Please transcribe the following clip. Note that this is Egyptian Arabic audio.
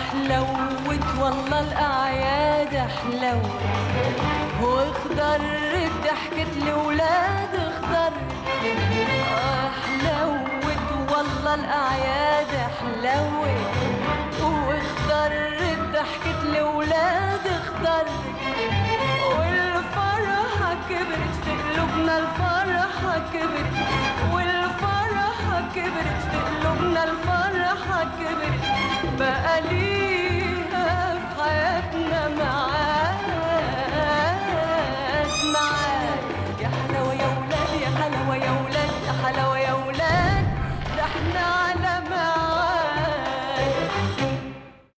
حلوت والله الأعياد حلوت واخضر ضحكة الولاد اخضر آه حلوت والله الأعياد حلوت واخضر ضحكة الولاد اخضر والفرحة كبرت في قلوبنا الفرحة كبرت والفرحة كبرت في قلوبنا الفرحة كبرت بقى ليها في حياتنا معاد